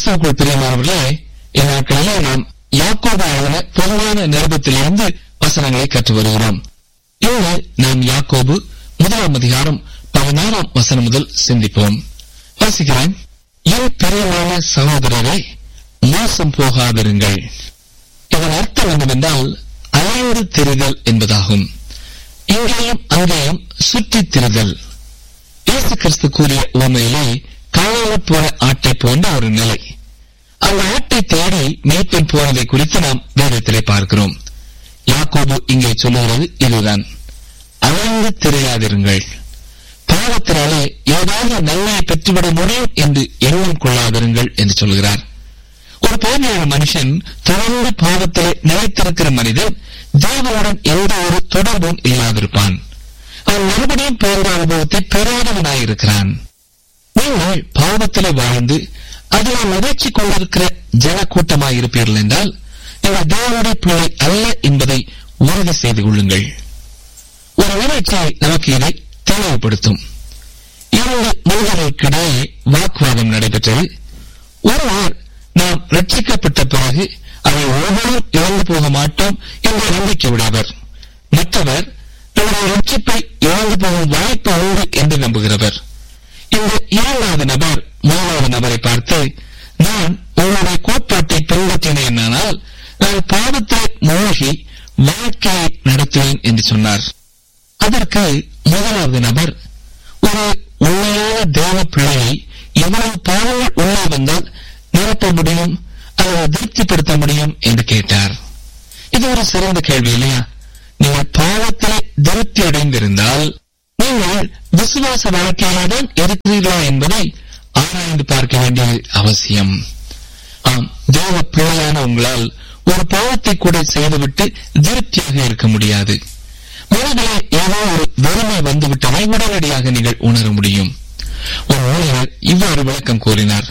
கிறிஸ்துவுக்குள் பிரியமானவர்களே இந்நாட்களிலே நாம் யாக்கோபு எழுதின பொதுவான நிருபத்திலிருந்து வசனங்களை கற்று வருகிறோம் இன்று நாம் யாக்கோபு முதலாம் அதிகாரம் பதினாறாம் வசனம் முதல் சிந்திப்போம் வாசிக்கிறேன் என் பிரியமான சகோதரரை மோசம் போகாதிருங்கள் இதன் அர்த்தம் என்னவென்றால் அலைந்து திரிதல் என்பதாகும் இங்கேயும் அங்கேயும் சுற்றித் திரிதல் இயேசு கிறிஸ்து கூறிய உண்மையிலே காணாமல் போன ஆட்டை போன்ற ஒரு நிலை அந்த ஆட்டை தேடி மேய்ப்பன் போனதை குறித்து நாம் வேதத்திலே பார்க்கிறோம் யாக்கோபு இங்கே சொல்லுகிறது இதுதான் அலைந்து திரையாதிருங்கள் பாவத்தினாலே ஏதாவது நன்மையை பெற்றுவிட முடியும் என்று எண்ணம் கொள்ளாதிருங்கள் என்று சொல்கிறார் ஒரு பாவியான மனுஷன் தொடர்ந்து பாவத்திலே நிலைத்திருக்கிற மனிதன் தேவனுடன் எந்த ஒரு தொடர்பும் இல்லாதிருப்பான் அவன் மறுபடியும் பேருட அனுபவத்தை பெறாதவனாயிருக்கிறான் நீங்கள் பாவத்திலே வாழ்ந்து அதில் மகிழ்ச்சி கொண்டிருக்கிற ஜனக்கூட்டமாய் இருப்பீர்கள் என்றால் நீங்கள் தேவனுடைய பிள்ளை அல்ல என்பதை உறுதி செய்து கொள்ளுங்கள் ஒரு நிகழ்ச்சி நமக்கு இதை தெளிவுபடுத்தும் இரண்டு மனிதர்களுக்கிடையே வாக்குவாதம் நடைபெற்றது ஒருவர் நாம் ரட்சிக்கப்பட்ட பிறகு அதை ஒருவரும் இழந்து போக மாட்டோம் என்ற நம்பிக்கை உடையவர் மற்றவர் நம்முடைய ரட்சிப்பை இழந்து போகும் வாய்ப்பு உண்டு என்று நம்புகிறவர் இந்த இரண்டாவது நபர் மூணாவது நபரை பார்த்து நான் உங்களுடைய கோட்பாட்டை பின்பற்றினேனால் நான் பாவத்தை மூழ்கி வாழ்க்கையை நடத்துவேன் என்று சொன்னார் அதற்கு முதலாவது நபர் ஒரு உண்மையான தேவ பிள்ளையை எவ்வளவு பாவங்கள் உள்ளே வந்தால் நிரப்ப முடியும் அல்லது திருப்திப்படுத்த முடியும் என்று கேட்டார் இது ஒரு சிறந்த கேள்வி இல்லையா நீங்கள் பாவத்தில் திருப்தி அடைந்திருந்தால் நீங்கள் விசுவாச வாழ்க்கையில்தான் இருக்கிறீர்களா என்பதை ஆராய்ந்து பார்க்க வேண்டியது அவசியம் ஆம் தேவ பிள்ளையான உங்களால் ஒரு பாவத்தை கூட செய்துவிட்டு திருப்தியாக இருக்க முடியாது மனதிலே ஏதோ ஒரு வெறுமை வந்துவிட்டதை உடனடியாக நீங்கள் உணர முடியும் ஒரு ஊழியர் இவ்வாறு விளக்கம் கூறினார்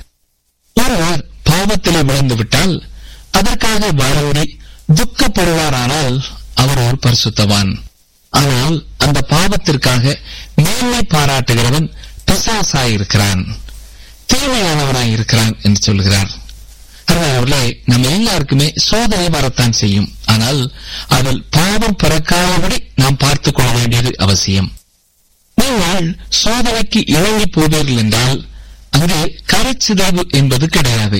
ஒருவர் பாவத்திலே விழுந்து விட்டால் அதற்காக வாழோடி துக்கப்படுவாரானால் அவர் ஒரு பரிசுத்தவான் ஆனால் அந்த பாவத்திற்காக மேன்மை பாராட்டுகிறவன் பிசாசாயிருக்கிறான் தீமையானவனாயிருக்கிறான் என்று சொல்கிறார் அவர்களே நம்ம எல்லாருக்குமே சோதனை வரத்தான் செய்யும் ஆனால் அதில் பாவம் பிறக்காதபடி நாம் பார்த்துக் கொள்ள வேண்டியது அவசியம் நீங்கள் சோதனைக்கு இறங்கி போவீர்கள் என்றால் அங்கே கரைச்சிதைவு என்பது கிடையாது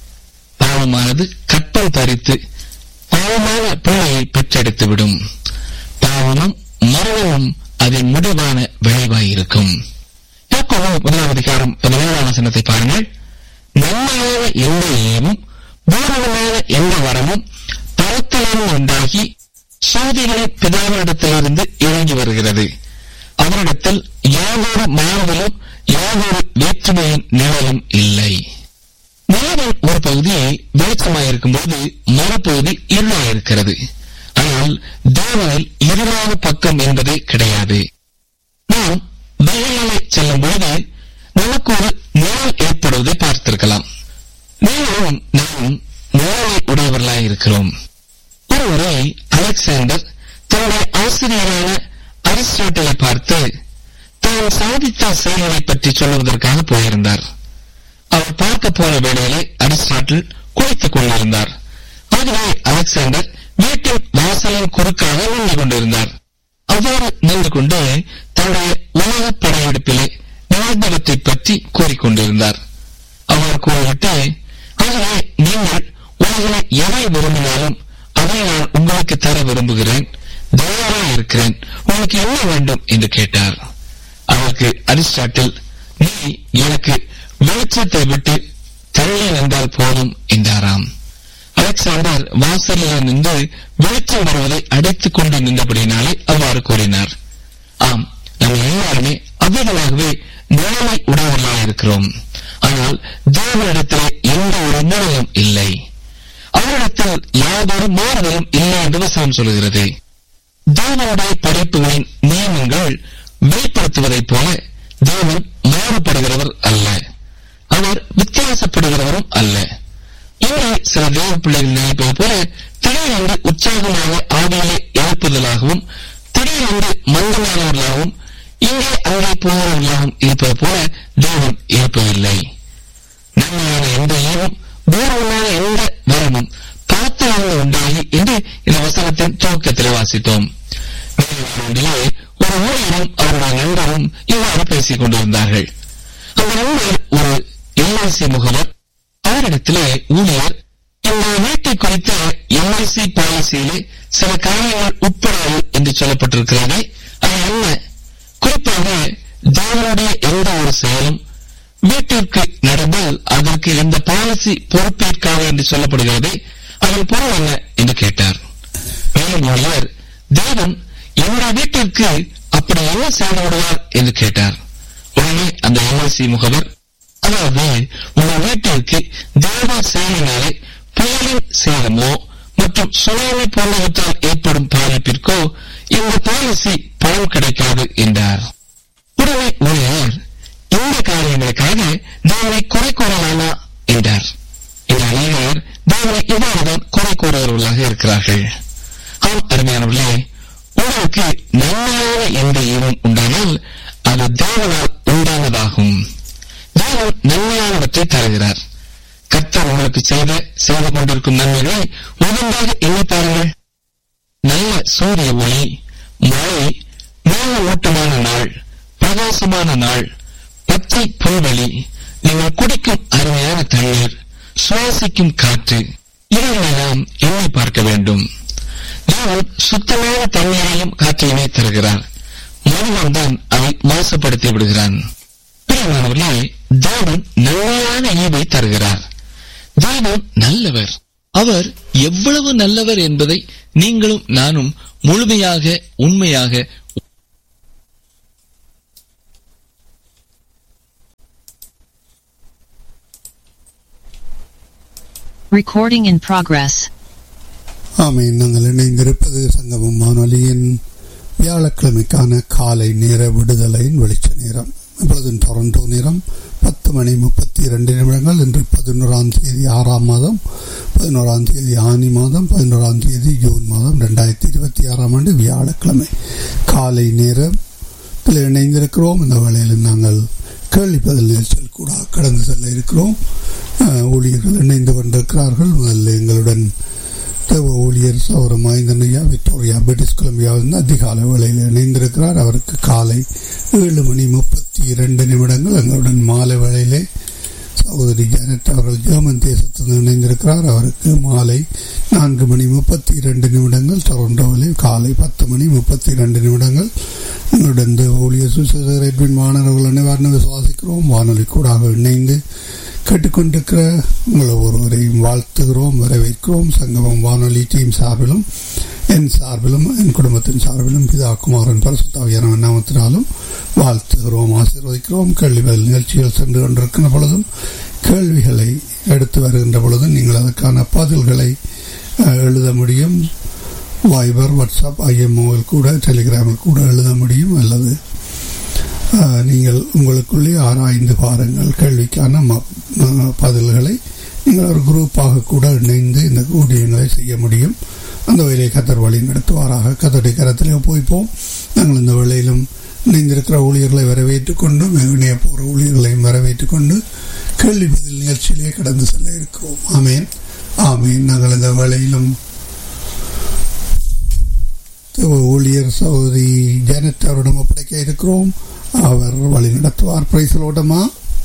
பாவமானது கப்பல் தரித்து பாவமான பிள்ளையை பெற்றெடுத்துவிடும் பாவமும் மரணமும் அதன் முடிவான விளைவாயிருக்கும் யாக்கோபு முதலாம் அதிகாரம் பதினேழாம் வசனத்தை பாருங்கள் நன்மையான எந்த ஈவும் பூரணமான எந்த வரமும் பரத்திலும் உண்டாகி சோதிகளின் பிதாவினிடத்திலிருந்து இறங்கி வருகிறது அவரிடத்தில் யாதொரு மாறுதலும் யாதொரு வேற்றுமையின் நிழலும் இல்லை நிலவின் ஒரு பகுதி வெளிச்சமாயிருக்கும் போது மறுபகுதி இருளாயிருக்கிறது ஆனால் தேவனில் இருளான பக்கம் என்பதே கிடையாது நாம் வெயிலே செல்லும் பொழுது நமக்கு ஒரு நிழல் ஏற்படுவதை பார்த்திருக்கலாம் நீங்களும் நானும் நிழலை உடையவர்களாய் இருக்கிறோம் ஒருவரை அலெக்சாண்டர் தன்னுடைய ஆசிரியரான அரிஸ்டாட்டலை பார்த்து தான் சாதித்த செயல்களை பற்றி சொல்லுவதற்காக போயிருந்தார் அவர் பார்க்க போன வேளையிலே அரிஸ்டாட்டில் குளித்துக் கொண்டிருந்தார் ஆகவே அலெக்சாண்டர் வீட்டின் வாசலின் குறுக்காக நின்று கொண்டிருந்தார் அவ்வாறு நின்று கொண்டு தன்னுடைய உலக படையெடுப்பிலே நடந்தவற்றை பற்றி கூறிக்கொண்டிருந்தார் அவர் கூறிவிட்டு ஆகவே நீங்கள் உலகிலே எதை விரும்பினாலும் அதை நான் உங்களுக்கு தர விரும்புகிறேன் தயாராக இருக்கிறேன் உங்களுக்கு என்ன வேண்டும் என்று கேட்டார் அதற்கு அரிஸ்டாட்டில் நீ எனக்கு வெளிச்சத்தை விட்டு தள்ளி நின்றால் போதும் என்றாராம் அலெக்சாண்டர் வாசலில் நின்று வெளிச்சம் வருவதை அடைத்துக் கொண்டு நின்றபடினாலே அவ்வாறு கூறினார் ஆம் நம்ம எல்லாருமே அவ்விதமாகவே நிலைமை உடையவர்களாக இருக்கிறோம் ஆனால் தேவனிடத்திலே எந்த ஒரு நிலையும் இல்லை அவரிடத்தில் யாதொரு மாறுதலும் இல்லை என்று வசனம் சொல்கிறது தேவனுடைய படைப்புகளின் நியமங்கள் வெளிப்படுத்துவதைப் போல தேவன் மாறுபடுகிறவர் அல்ல அவர் வித்தியாசப்படுகிறவரும் அல்ல இங்கே சில தேவ பிள்ளைகள் நினைப்பது போல திடீரென்று உற்சாகமாக ஆவியிலே எழுப்புதலாகவும் திடீரென்று மந்தமானவர்களாகவும் இங்கே அங்கே போகிறவர்களாகவும் இருப்பது போல தேவன் இருப்பதில்லை நன்மையான எந்த ஈவும் தேவனான எந்த வரமும் பார்த்தாலும் உண்டாகி என்று இந்த வசனத்தின் துவக்கத்தில் வாசித்தோம் மேலே ஒரு ஊழியரும் அவருடைய நண்பரும் இவ்வாறு பேசிக் கொண்டிருந்தார்கள் அந்த நண்பர் ஒரு எல்ஐசி முகவர் அவரிடத்திலே ஊழியர் இந்த வீட்டை குறித்த எல்ஐசி பாலிசியிலே சில காரியங்கள் உட்படாது என்று சொல்லப்பட்டிருக்கிறது அது என்ன குறிப்பாக தேவனுடைய எந்த ஒரு செயலும் வீட்டிற்கு நடந்தால் அதற்கு இந்த பாலிசி பொறுப்பேற்காது என்று சொல்லப்படுகிறது அதன் பொருள் என்ன என்று கேட்டார் மேலும் ஒருவர் தேவன் என்னுடைய வீட்டிற்கு அப்படி என்ன செய்து விடுவார் என்று கேட்டார் உடனே அந்த எல்ஐசி முகவர் அதாவது உங்கள் வீட்டிற்கு தேவ செயலினாலே புயலின் சேதமோ மற்றும் சுனாமி போன்றவற்றால் ஏற்படும் பாதிப்பிற்கோ இந்த பாலிசி பலன் கிடைக்காது என்றார் உடனே ஊழியர் இந்த காரியங்களுக்காக தேவனை குறை கூறலாமா என்றார் இந்த அநேகர் தேவனை இவ்வாறுதான் குறை கூறுகிறவர்களாக இருக்கிறார்கள் ஆம் அருமையானவர்களே உங்களுக்கு நன்மையான எந்த ஈவும் உண்டானால் அது தேவனால் உண்டானதாகும் தேவன் நன்மையானவற்றை தருகிறார் கர்த்தர் உங்களுக்கு செய்த செய்து கொண்டிருக்கும் நன்மைகளை உகந்தாக எண்ணி பாருங்கள் நல்ல சூரிய ஒளி மழை மேல ஓட்டமான நாள் பிரகாசமான நாள் பச்சை புல்வெளி நீங்கள் குடிக்கும் அருமையான தண்ணீர் சுவாசிக்கும் காற்று இவைகளெல்லாம் எண்ணி பார்க்க வேண்டும் தேவன் சுத்தமான தண்ணீரையும் காற்றையுமே தருகிறார் மனிதன் தான் அதை மாசுபடுத்தி விடுகிறான் பிரியமானவர்களே தேவன் நன்மையான ஈவை தருகிறார் தேவன் நல்லவர் அவர் எவ்வளவு நல்லவர் என்பதை நீங்களும் நானும் முழுமையாக உண்மையாக Recording in progress. ஆமீன் நாங்கள் இணைந்திருப்பது சங்கமம் வானொலியின் வியாழக்கிழமைக்கான காலை நேர விடுதலையின் வெளிச்ச நேரம் இப்பொழுது டொரண்டோ நேரம் பத்து மணி முப்பத்தி இரண்டு நிமிடங்கள் இன்று பதினோராம் தேதி ஆறாம் மாதம் பதினோராம் தேதி ஆனி மாதம் பதினோராம் தேதி ஜூன் மாதம் ரெண்டாயிரத்தி இருபத்தி ஆறாம் ஆண்டு வியாழக்கிழமை காலை நேரம் இணைந்திருக்கிறோம் இந்த வேளையில் நாங்கள் கேள்வி பதில் நிகழ்ச்சியில் கூட கடந்து செல்ல இருக்கிறோம் அஹ், ஊழியர்கள் இணைந்து கொண்டிருக்கிறார்கள் முதல்ல எங்களுடன் தேவ ஊழியர் சௌர மைந்தனையா விக்டோரியா பிரிட்டிஷ் கொலம்பியாவிலிருந்து அதிகாலை வேளையில் இணைந்திருக்கிறார் அவருக்கு காலை ஏழு மணி முப்பத்தி இரண்டு நிமிடங்கள் எங்களுடன் மாலை வேளையிலே சகோதரி ஜானட் அவர்கள் ஜெர்மன் தேசத்தில் இணைந்திருக்கிறார் அவருக்கு மாலை நான்கு மணி முப்பத்தி இரண்டு நிமிடங்கள் டொரண்டோவிலே காலை பத்து மணி முப்பத்தி இரண்டு நிமிடங்கள் எங்களுடன் இந்த ஊழியர் சுசேதர் எட்வின் மாணவர்கள் அனைவரும் விசுவாசிக்கிறோம் வானொலி கூடாக இணைந்து கேட்டுக்கொண்டிருக்கிற உங்களை ஒருவரையும் வாழ்த்துகிறோம் வரவேற்கிறோம் சங்கமம் வானொலி டீம் சார்பிலும் என் சார்பிலும் என் குடும்பத்தின் சார்பிலும் பிதா குமாரன் பரிசுத்தாவியான நாமத்தினாலும் வாழ்த்துகிறோம் ஆசீர்வதிக்கிறோம் கேள்வி பதில் நிகழ்ச்சிகள் சென்று கொண்டிருக்கிற பொழுதும் கேள்விகளை எடுத்து வருகின்ற பொழுதும் நீங்கள் அதற்கான பதில்களை அஹ், எழுத முடியும் வைபர் வாட்ஸ்அப் ஐஎம்ஓவில் கூட டெலிகிராமில் கூட எழுத முடியும் அல்லது அஹ், நீங்கள் உங்களுக்குள்ளே ஆராய்ந்து பாருங்கள் கேள்விக்கான ம- ம- பதில்களை நீங்கள் ஒரு குரூப்பாக கூட இணைந்து இந்த ஊழியங்களை செய்ய முடியும் அந்த வேலையை கத்தர் வழி நடத்துவாராக கத்தருடைய கரத்திலே போய்ப்போம் நாங்கள் இந்த வேளையிலும் இணைந்திருக்கிற ஊழியர்களை வரவேற்றுக் கொண்டு இணைய போகிற ஊழியர்களையும் வரவேற்றுக் கொண்டு கேள்வி பதில் நிகழ்ச்சியிலே கடந்து செல்ல இருக்கிறோம் ஆமேன் ஆமேன் நாங்கள் இந்த வேளையிலும் தேவ ஊழியர் சகோதரி ஜானட் அவரிடம் ஒப்படைக்க இருக்கிறோம் அவர் வழி நடத்துவார் பிரைசலோட்டமா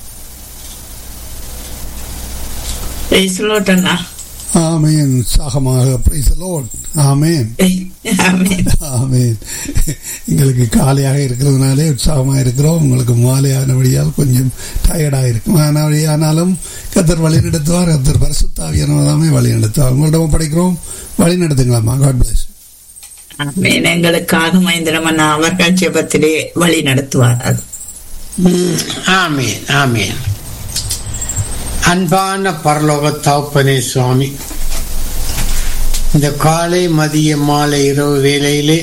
பேசலோட்டண்ணா ஆமேன் சாகமாக பிரைசலோட் ஆமேன் ஆமென். ஆமேன் எங்களுக்கு காலையாக இருக்கிறதுனாலே உற்சாகமாக இருக்கிறோம் உங்களுக்கு மாலையானபடியால் கொஞ்சம் டயர்டாக இருக்கும் ஆனால் ஆனாலும் கத்தர் வழி நடத்துவார் கத்தர் பரிசுத்தாவியானவதாமே வழி நடத்துவார் உங்களிடம் ஒப்படைக்கிறோம் வழி நடத்துங்களாம்மா காட் பிளஸ் ஆமென். எங்களுக்காக மகேந்திரமன் அவர்கள் ஜெபத்திலே வழி நடத்துவார் அது ம், ஆமேன் ஆமேன் அன்பான பரலோக தகப்பனே சுவாமி இந்த காலை மதிய மாலை இரவு வேளையிலே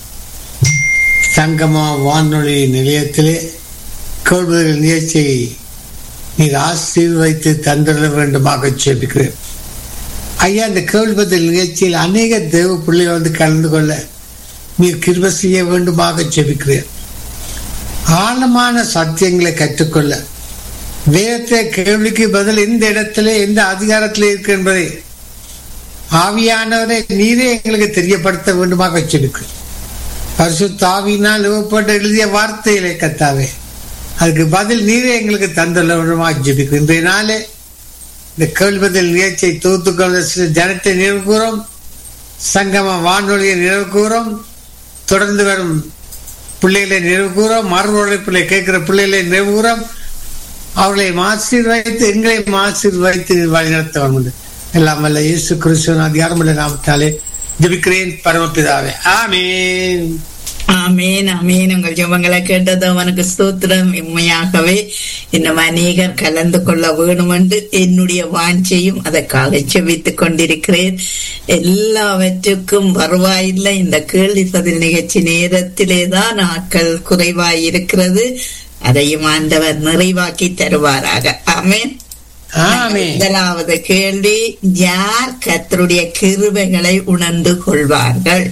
சங்கமா வானொலி நிலையத்திலே கேள்விகள் நிகழ்ச்சியை நீர் ஆசீர்வைத்து தந்துட வேண்டுமாக ஜெபிக்கிறேன் ஐயா இந்த கேள்வி பதில் நிகழ்ச்சியில் அநேக தேவ பிள்ளைகள் வந்து கலந்து கொள்ள நீர் கிருப செய்ய வேண்டுமாக ஜெபிக்கிறேன் ஆழமான சத்தியங்களை கற்றுக்கொள்ள வேதத்தை கேள்விக்கு பதில் எந்த இடத்துல எந்த அதிகாரத்தில் இருக்கு என்பதை ஆவியானவரை நீரே எங்களுக்கு தெரியப்படுத்த வேண்டுமாக வச்சிருக்கு பரிசு தாவினால் எழுவப்பட்டு எழுதிய வார்த்தையிலே கத்தாவே அதுக்கு பதில் நீரே எங்களுக்கு தந்துள்ள வேண்டுமாக ஜெபிக்கும் இன்றைய நாளே இந்த கேள்வதில் நிகழ்ச்சியை தொகுத்துக்கொள்ள சில ஜனத்தை நினைவு கூறும் சங்கம வானொலியை நினைவு கூறும் தொடர்ந்து வரும் பிள்ளைகளை நினைவு கூறும் மறுவழி பிள்ளை கேட்கிற பிள்ளைகளை நினைவு கூறும் அவர்களை ஆசீர்வதித்து எங்களை ஆசீர்வதித்து வழிநடத்த வேண்டும் எல்லாம் வல்ல இயேசு கிறிஸ்துவன் அதிகாரமுள்ள நாமத்தாலே ஜெபிக்கிறேன் பரமபிதாவே ஆமீன் ஆமேன் ஆமேன் உங்கள் ஜெபங்களை கேட்டது அவனுக்கு ஸ்தோத்திரம் உண்மையாகவே இன்னும் அநேகர் கலந்து கொள்ள வேணும் என்று என்னுடைய வாஞ்சையும் அதற்காக செவித்துக் கொண்டிருக்கிறேன் எல்லாவற்றுக்கும் வருவாயில்லை இந்த கேள்வி பதில் நிகழ்ச்சி நேரத்திலே தான் ஆட்கள் குறைவாய் இருக்கிறது அதையும் ஆண்டவர் நிறைவாக்கி தருவாராக ஆமேன் ஆமீன் முதலாவது கேள்வி யார் கர்த்தருடைய கிருபைகளை உணர்ந்து கொள்வார்கள்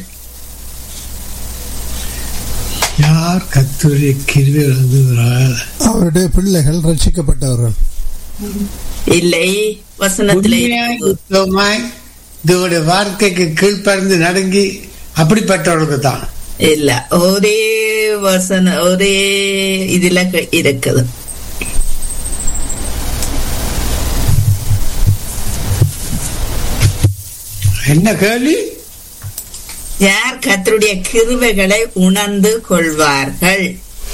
யார் கத்துடைய கிருவை எழுதுகிறார் அவருடைய பிள்ளைகள் ரட்சிக்கப்பட்டவர்கள் இல்லை வசனத்திலே உண்மையாய் உத்தமமாய் இதோட வாழ்க்கைக்கு கீழ்ப்பறந்து நடுங்கி அப்படிப்பட்டவர்களுக்கு தான் இல்ல ஒரே வசன ஒரே இதுல க- இருக்குது என்ன கேள்வி யார் கர்த்தருடைய கிருபைகளை உணர்ந்து கொள்வார்கள்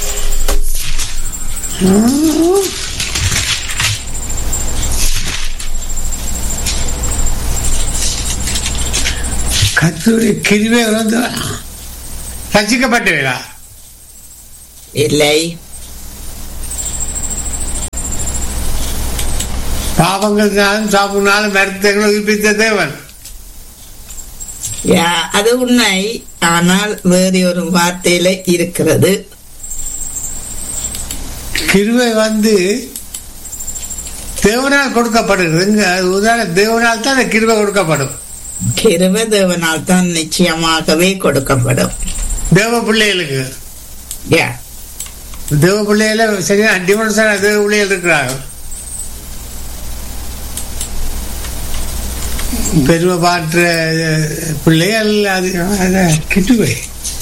கத்துடைய கிருவை வந்து ரசிக்கப்பட்டவர்களா இல்லை பாவங்களுக்காலும் சாப்பினாலும் மருத்துவங்களை உயிர்ப்பித்த தேவன் யா- அது உண்மை ஆனால் வேறு ஒரு வார்த்தையில இருக்கிறது கிருவை வந்து தேவனால் கொடுக்கப்படுகிறது இங்க அது உதாரண தேவனால் தான் அந்த கிருவை கொடுக்கப்படும் கிருபை தேவனால் தான் நிச்சயமாகவே கொடுக்கப்படும் தேவ பிள்ளைகளுக்கு யா தேவ பிள்ளைகள சரியா டிஃபரன்ஸான தேவ பிள்ளைகள் இருக்கிறார்கள் பெருமை பாற்ற பிள்ளைகள் அது அது கிட்டுவை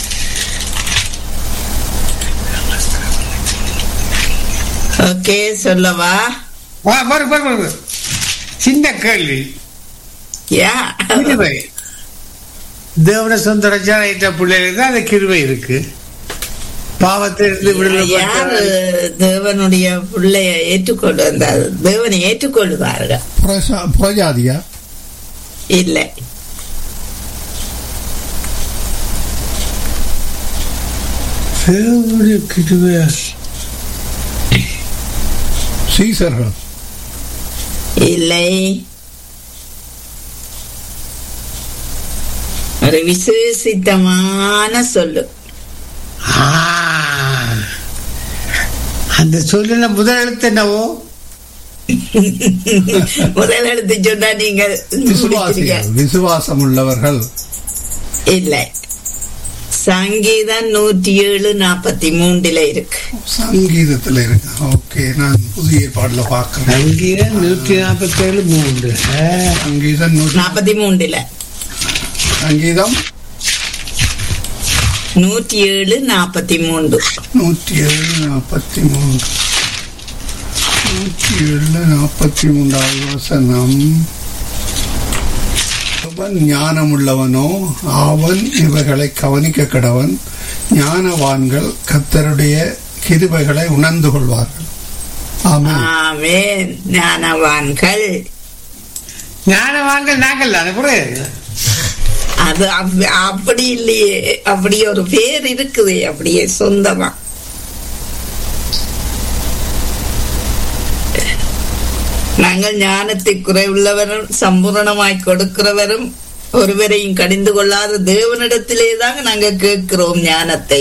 ஓகே சொல்லவா வா, பாரு, பாரு, பாரு. சின்ன கேள்வி யா கிருவை தேவன சொந்த ரஜாயிட்ட பிள்ளைகளுக்கு அந்த கிருவை இருக்கு பாவத்திலிருந்து யார் விடுதலை தேவனுடைய பிள்ளைய ஏற்றுக்கொண்டு அந்த தேவனை ஏற்றுக்கொள்வார்கள் பிரசா- பிரஜாதியா இல்லை தேவனுடைய கிருவை சீசர்கள் இல்லை ஒரு விசேஷித்தமான சொல்லு ஆ. அந்த சொல்லுல முதல் எழுத்து என்னவோ முதல் எடுத்து சொன்னா நீங்க விசுவாசிகள் விசுவாசம் உள்ளவர்கள் இல்லை சங்கீதம் நூற்றி ஏழு நாற்பத்தி மூன்றுல இருக்கு சங்கீதத்துல இருக்கு ஓகே நான் புதிய பாடல பார்க்கிறேன் சங்கீதம் நூற்றி நாற்பத்தி ஏழு மூன்று ஆ. சங்கீதம் நூற்றி- நாற்பத்தி மூன்றுல சங்கீதம் நூற்றி ஏழு நாற்பத்தி மூன்று நூற்றி ஏழு நாற்பத்தி மூன்று நூற்றி ஏழு நாற்பத்தி மூன்றாவது வசனம் அவன் ஞானமுள்ளவனோ அவன் இவைகளை கவனிக்க கடவன் ஞானவான்கள் கத்தருடைய கிருபைகளை உணர்ந்து கொள்வார்கள் ஆமென் ஆமென் ஞானவான்கள் ஞானவான்கள் நாங்கள் தானே புரியுது அது அப்ப- அப்படி இல்லையே அப்படி ஒரு பேர் இருக்குது அப்படியே சொந்தமா நாங்கள் ஞானத்தை குறைவுள்ளவரும் சம்பூரணமாய் கொடுக்கிறவரும் ஒருவரையும் கடிந்து கொள்ளாத தேவனிடத்திலே தான் நாங்க கேட்கிறோம் ஞானத்தை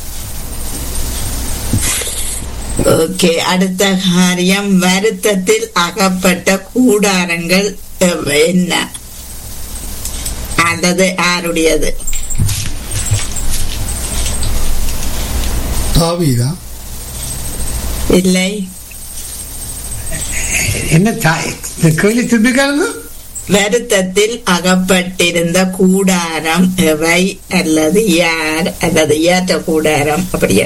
ஓகே அடுத்த காரியம் வருத்தத்தில் அகப்பட்ட கூடாரங்கள் எவ்- என்ன அதது யாருடையது தாவீதா இல்லை என்ன தாய் இந்த கேள்வி திரும்பிக்காருங்க வருத்தத்தில் அகப்பட்டிருந்த கூடாரம் எவை அல்லது யார் அல்லது ஏற்ற கூடாரம் அப்படியா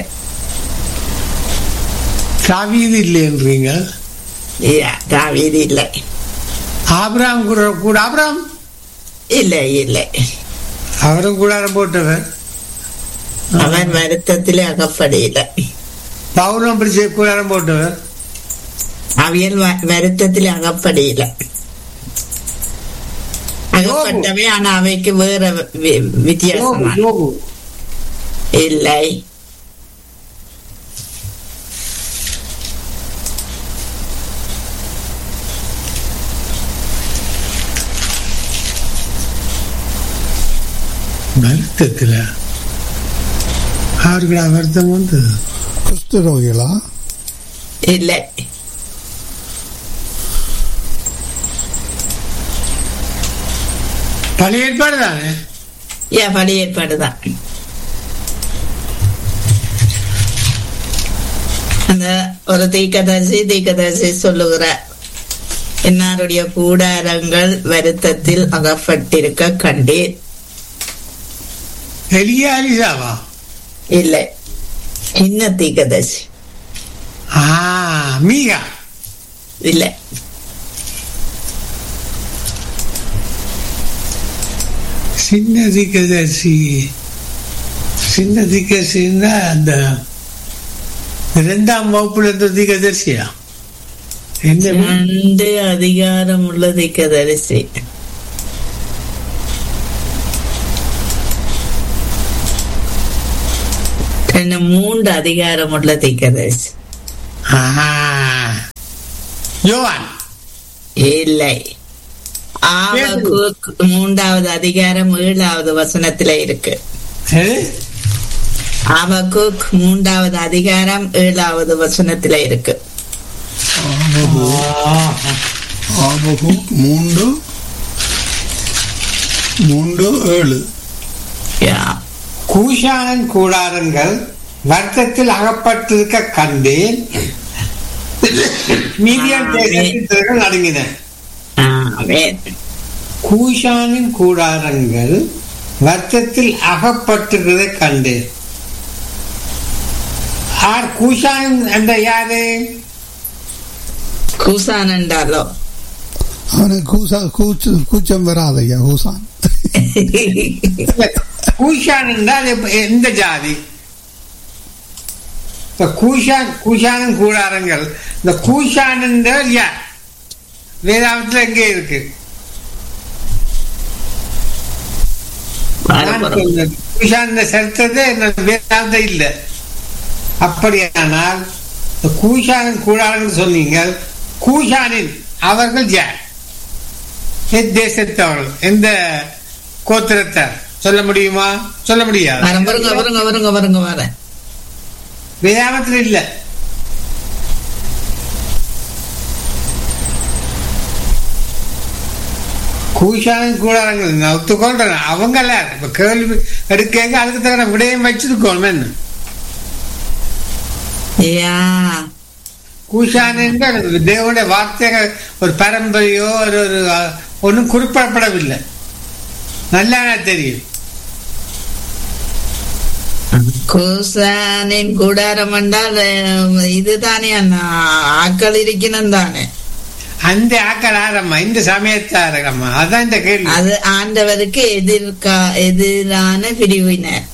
தாவீது இல்லைன்றீங்க யா, தாவீது இல்லை ஆபிராம் கூட கூட ஆபிராம் இல்லை இல்லை அவரும் கூடாரம் போட்டவர் அவன் வருத்தத்தில் அகப்படையில பவுலும் அப்படி செய்ய கூடாரம் போட்டவர் அவியல் வ- வருத்தத்தில் அகப்படையில அகப்பட்டவை ஆனா அவைக்கு வேற வி- யோபு, வித்தியாசமா யோபு. இல்லை வருத்தத்துல அவருக்குடா வருத்தம் வந்து குஷ்டரோகிகளா இல்லை பழைய ஏற்பாடு தானே ஏன் படி ஏற்பாடுதான் அந்த ஒரு தீக்கதரிசி தீக்கதரிசி சொல்லுகிற என்னாருடைய கூடாரங்கள் வருத்தத்தில் அகப்பட்டிருக்க கண்டேன் எலியா அலிசாவா இல்லை சின்ன தீக்கதரிசி ஆ மீகா இல்லை சின்ன திக்கதர்சி சின்ன திக்கதர்சின்னா அந்த இரண்டாம் வகுப்புல இருந்த திக்கதர்சியா என்ன ரெண்டு அதிகாரம் உள்ள தீக்கதரிசி ரெண்டு மூன்று அதிகாரம் உள்ள தீக்கதரிசி ஆஹா. யோவான் இல்லை ஆவகூக் மூன்றாவது அதிகாரம் ஏழாவது வசனத்துல இருக்கு எது? ஆவகூக் மூன்றாவது அதிகாரம் ஏழாவது வசனத்துல இருக்கு ஆபகு ஆபகு மூன்று மூன்று ஏழு யா. கூஷானின் கூடாரங்கள் வருத்தத்தில் அகப்பட்டிருக்க கண்டேன் மீதியான் தேசத்தின் திரள் நடுங்கின ஆமென். கூஷானின் கூடாரங்கள் வருத்தத்தில் அகப்பட்டிருக்கிறதை கண்டேன் ஆர் கூஷான் என்ற யாரு கூசான் என்றாலோ அவனுக்கு கூசா கூச்சு கூச்சம் வராதையா கூசான் கூஷான் என்றால் எப்ப- எந்த ஜாதி இப்ப கூஷான் கூஷானின் கூடாரங்கள் இந்த கூஷான் என்றால் யார் வேதாந்தத்தில் எங்கே இருக்கு நான் சொன்னது. குஷான் இந்த சரித்திரத்தை என்னோட வேதாந்த இல்லை அப்படியானால் இந்த கூஷானின் கூடாரங்கள் சொன்னீங்க கூஷானின் அவர்கள் யார் தேசத்தவர்கள் எந்த கோத்திரத்தார் சொல்ல முடியுமா சொல்ல முடியாது வரேன் வருங்க வருங்க வருங்க வருங்க வரேன் வேதாந்தத்தில் இல்லை கூஷானின் கூடாரங்கள் நான் ஒத்துக்கொள்றேன் அவங்கள இப்ப கேள்வி எடுக்க அதுக்கு தகுந்த விடயம் வச்சிருக்கோம் என்ன யா கூஷான் என்றால் தேவனுடைய வார்த்தைகள் ஒரு பரம்பரையோ ஒரு ஒரு அஹ், ஒண்ணும் குறிப்பிடப்படவில்லை நல்லா தெரியும் கூசானின் கூடாரம் என்றால் அஹ், இதுதானே அண்ணா ஆக்கள் இருக்கணும் தானே அந்த ஆக்கள் ஆரம்மா இந்த சமயத்தாரம்மா அதான் இந்த கேள்வி அது ஆண்டவருக்கு எதிர்கா எதிரான பிரிவினர்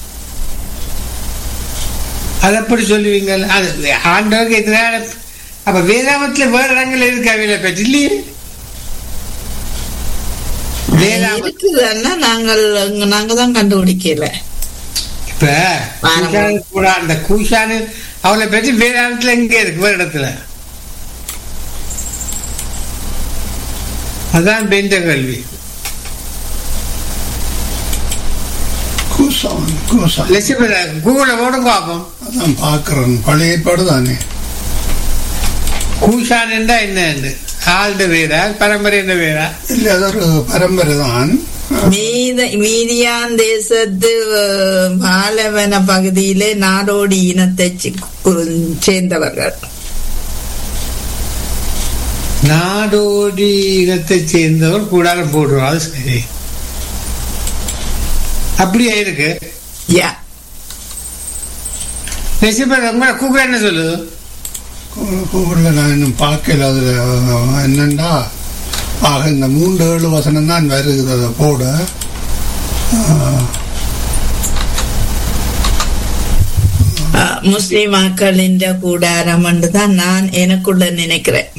அது எப்படி சொல்லுவீங்க அது ஆண்டவருக்கு எதிரான அப்ப வேதாமத்துல வேற இடங்கள் இருக்கு அவையில பற்றி இல்லையே வேதாம இருக்குதுன்னா நாங்கள் நாங்க தான் கண்டுபிடிக்கல இப்ப வாரம். கூஷானு கூட அந்த கூஷானு அவளை பற்றி வேதாந்தத்துல எங்க இருக்கு வேற இடத்துல அதான் பெஞ்ச கேள்வி கூசான் கூசான் லட்சுமி கூகுள ஓடுங்க பார்ப்போம் அதான் பார்க்கிறேன் பழைய ஏற்பாடு தானே கூஷான் என்றா என்ன ஆழ்ந்த வேரா பரம்பரை என்ன வேரா இல்லை அது ஒரு பரம்பரை தான் மீத மீதியான் தேசத்து அஹ், பாலவன பகுதியிலே நாடோடி இனத்தை சி- கு- சேர்ந்தவர்கள் நாடோடி இனத்தைச் சேர்ந்தவர் கூடாரம் போடுவார் அது சரி அப்படியே இருக்கு யா நெசிபர் உங்களை கூப்பிட என்ன சொல்லுது கூகுளில் நான் இன்னும் பார்க்கல அதில் என்னண்டா ஆக இந்த மூன்று ஏழு வசனம் தான் வருகிறது அதை போட முஸ்லிம் மக்களின் கூடாரம் என்று தான் நான் எனக்குள்ள நினைக்கிறேன்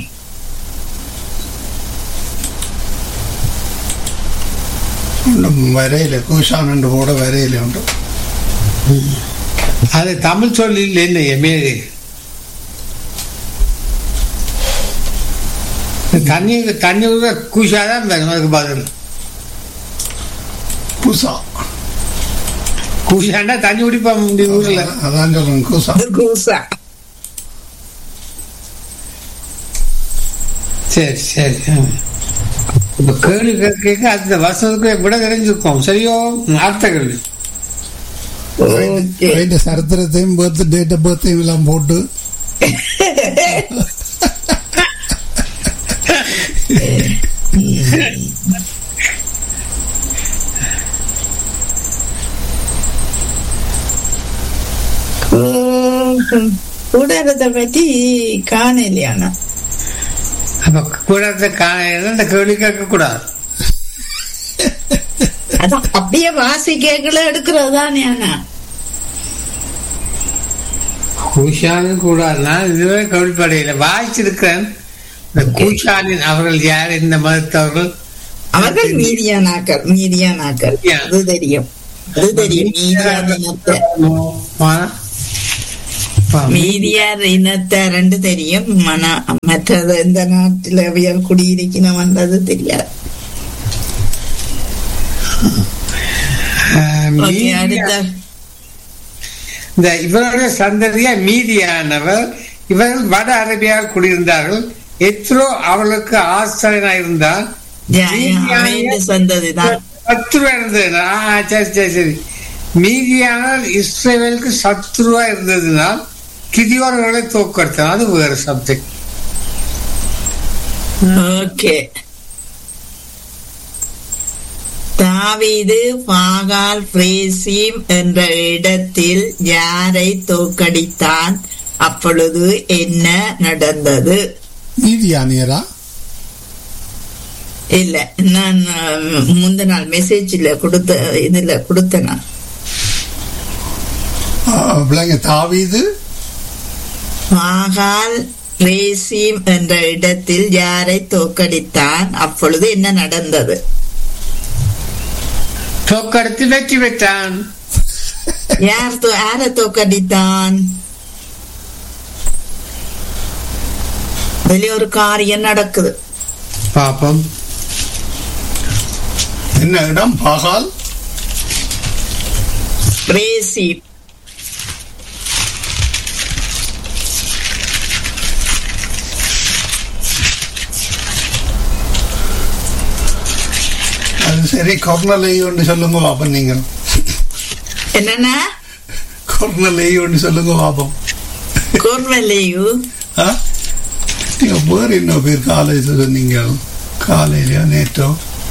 ஒன்றும் வரையில கூஷான் என்று போட வரையில உண்டு அது தமிழ் சொல்லில் என்ன எமேரி தண்ணி தண்ணி ஊற கூஷாதான் வரும் அதுக்கு பதில் பூசா கூஷாண்டா தண்ணி குடிப்பா முடியும் ஊர்ல அதான் சொல்றேன் கூசா இது கூசா சரி சரி இப்ப கேள்வி கேட்க கேட்க அந்த வசனத்துக்கு விட தெரிஞ்சிருக்கோம் சரியோ அடுத்த கேள்வி ஓகே അതിന്റെ ചരിത്രത്തെയും ബർത്ത് ഡേറ്റ് ഓഫ് ബർത്തേയും എല്ലാം പോട്ട് கூடாரத்தை பற்றி காணலையானா அப்ப கூடத்தை இந்த கேள்வி கேட்க கூடாது அதான் அப்படியே வாசி கேட்கல எடுக்கிறது தானே ஆனா கூஷானு கூடாதுன்னா இதுவே கவிழ்ப்படையில வாய்ச்சிருக்கிறேன் இந்த கூஷானின் அவர்கள் யார் இந்த மதத்தவர்கள் அவர்கள் மீதியானாக்கள் மீதியானாக்கள் யா. அது தெரியும் அது தெரியும் மீதியார் இனத்தை மீதியார் இனத்தை ரெண்டு தெரியும் மன மற்றது இந்த நாட்டில் அவியல் குடியிருக்கணும்ன்றது தெரியாது ஓகே அடுத்த இந்த இவருடைய சந்ததியா மீதியானவர் இவர்கள் வட அரேபியாவில் குடியிருந்தார்கள் எத்ரோ அவர்களுக்கு ஆசிரியனா இருந்தால் யா, யா, அமைந்த சந்ததிதான் சத்ருவா இருந்தது ஆ சரி சரி சரி மீதியானால் இஸ்ரேலுக்கு சத்ருவா இருந்ததுனால் கிதியோர்களை தோக்கடித்தான் அது வேறு சப்ஜெக்ட் ஓகே தாவீது பாகால் பிரேசிம் என்ற இடத்தில் யாரை தோக்கடித்தான் அப்பொழுது என்ன நடந்தது നീതിയാനിയരാ இல்ல நான் அஹ், முந்த நாள் மெசேஜ்ல கொடுத்த இதுல கொடுத்தேன் நான் பிள்ளைங்க தாவீது பாகால் பிரேசிம் என்ற இடத்தில் யாரை தோக்கடித்தான் அப்பொழுது என்ன நடந்தது தோக்கடித்து வெற்றி பெற்றான் யார் தோ- யாரை தோக்கடித்தான் வெளிய ஒரு காரியம் நடக்குது பாப்பம் என்ன இடம் பாகால் பிரேசி அது சரி கொர்னலை ஒன்று சொல்லுங்க பாப்பம் நீங்கள் என்னன்னா கொர்னலை ஒன்று சொல்லுங்க பாப்பம் கோர்வெல்லையு ஆ? நீங்க வேறு என்ன பேர் காலேஜ் சொன்னீங்க காலையிலயோ நேற்றோ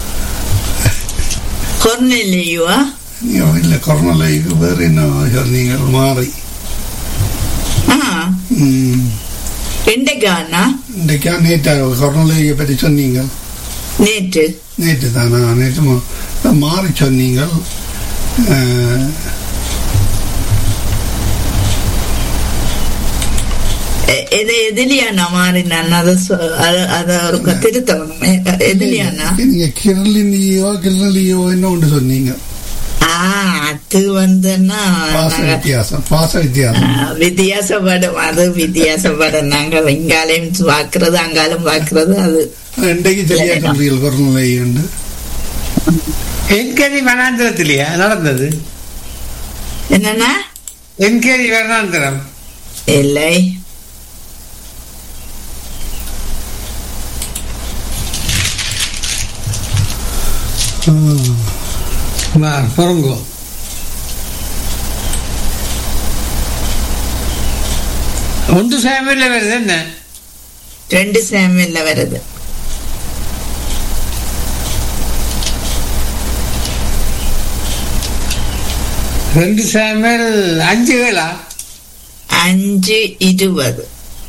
கொர்னெல்லையுவா நீங்க இல்லை கொர்னலைக்கு வேறு என்ன சொன்னீங்க மாறி ஆ ம். எண்டைக்கானா இன்றைக்கா நேற்றா கொர்னலையை பற்றி சொன்னீங்க நேற்று நேற்று தானா நேற்று மா- மாறி சொன்னீங்க அஹ், எ- எது எதிலியானா மாறினான் அதை சொ- அத- அத ஒரு திருத்தணும் எ- எதிலியானா நீங்க கிரலினியோ கிரலியோ என்ன ஒன்று சொன்னீங்க ஆ அது வந்துன்னா பாச நாங்க வித்தியாசம் பாச வித்தியாசம் ஆ, வித்தியாசப்படும் அது வித்தியாசப்படும் நாங்க இங்காலையும் பாக்குறது அங்காலும் பாக்குறது அது இன்றைக்கு சரியா சொல்றீங்க கொரோனா உண்டு என்கேரி வனாந்திரத்திலேயா நடந்தது என்னன்னா என்கேரி வனாந்திரம் இல்லை வா, பொறுங்கோ ஒன்று சாமியில் வருது என்ன ரெண்டு சாமியல்ல வருது ரெண்டு சாமியல் அஞ்சு வேளா அஞ்சு இருபது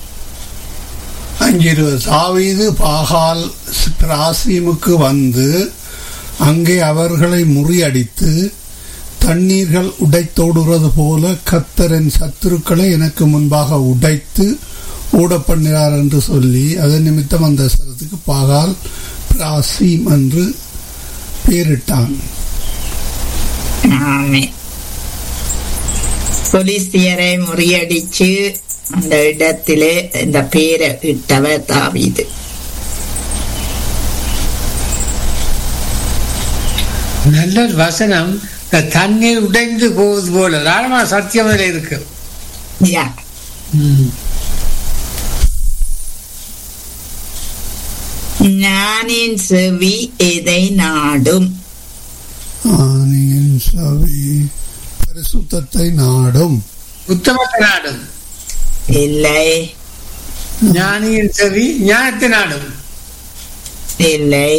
அஞ்சு இருபது சாவீது பாகால் ராசீமுக்கு வந்து அங்கே அவர்களை முறியடித்து தண்ணீர்கள் உடைத்தோடுறது போல கத்தரின் சத்துருக்களை எனக்கு முன்பாக உடைத்து ஓட பண்ணினார் என்று சொல்லி அதன் நிமித்தம் அந்த ஸ்தலத்துக்கு பாகால் பிராசீம் என்று பெயரிட்டான் ஆமே போலீசியரை முறியடிச்சு அந்த இடத்திலே இந்த பேரை இட்டவர் தாவீது நல்ல ஒரு வசனம் இந்த தண்ணீர் உடைந்து போவது போல தாராளமான சத்தியம் அதில் இருக்கு யா ஞானின் செவி எதை நாடும் ஆனியின் சவி பரிசுத்தத்தை நாடும் உத்தமத்தை நாடும் இல்லை ஞானியின் செவி ஞானத்தை நாடும் இல்லை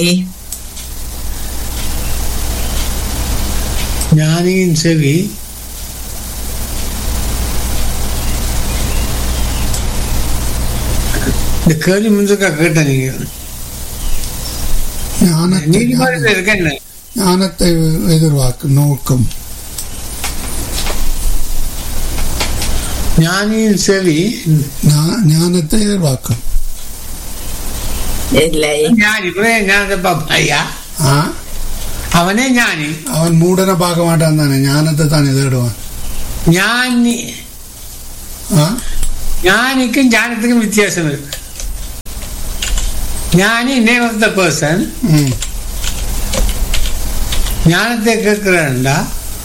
ஞானியின் செவி இந்த கேள்வி முன்னுக்கா கேட்ட நீங்க ஞானத்தை நீதிமன்றத்தில் இருக்க என்ன ஞானத்தை எதிர்பார்க்கும் நோக்கம் ஞானியின் செவி ஞா- ஞானத்தை எதிர்பார்க்கும் இல்லை ஞானி கூட ஞானத்தை பார்ப்பான் ஐயா ஆ அவனே ஞானி அவன் மூடனை பார்க்க மாட்டான் தானே ஞானத்தை தானே தேடுவான் ஞானி ஆ ஞானிக்கும் ஞானத்துக்கும் வித்தியாசம் இருக்கு ஞானி நேம் ஆஃப் த பர்சன் ம் ஞானத்தை கேட்கிறான்டா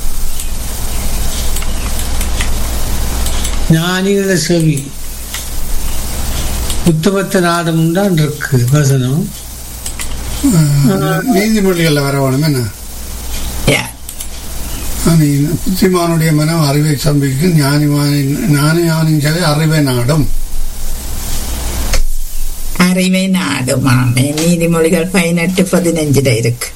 ஞானிகள செவி உத்தமத்த நாடம் தான் இருக்கு வசனம் நீதிமொழிகளில் வர வேணும் என்ன யா நீ புத்திமானுடைய மனம் அறிவை சம்பிக்கும் ஞானிமானின் ஞானி ஞானின் சரி அறிவை நாடும் அறிவை நாடும் ஆமே நீதிமொழிகள் பதினெட்டு பதினஞ்சுல இருக்கு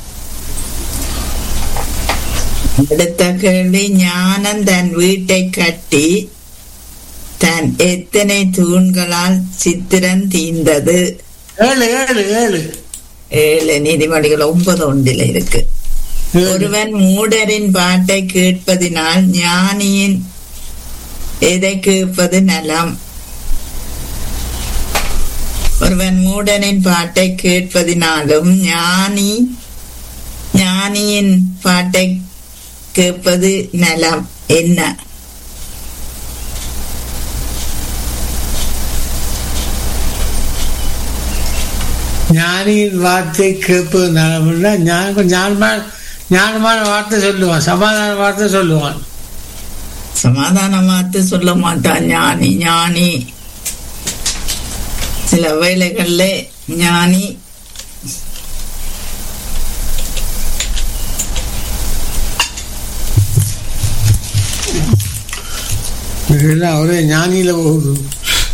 அடுத்த கேள்வி ஞானம் தன் வீட்டை கட்டி தன் எத்தனை தூண்களால் சித்திரம் தீர்ந்தது ஏழு ஏழு ஏழு ஏழு நீதிமொழிகள் ஒன்பது ஒன்றில் இருக்கு ஏழு. ஒருவன் மூடரின் பாட்டை கேட்பதினால் ஞானியின் எதை கேட்பது நலம் ஒருவன் மூடனின் பாட்டை கேட்பதினாலும் ஞானி ஞானியின் பாட்டை கேட்பது நலம் என்ன ஞானியின் வார்த்தை கேட்பது நலமில்லை ஞான ஞானமான ஞானமான வார்த்தை சொல்லுவான் சமாதான வார்த்தை சொல்லுவான் சமாதானமாத்து சொல்ல மாட்டான் ஞானி ஞானி சில வேளைகள்ல ஞானி இதெல்லாம் ஒரே ஞானியில போகுது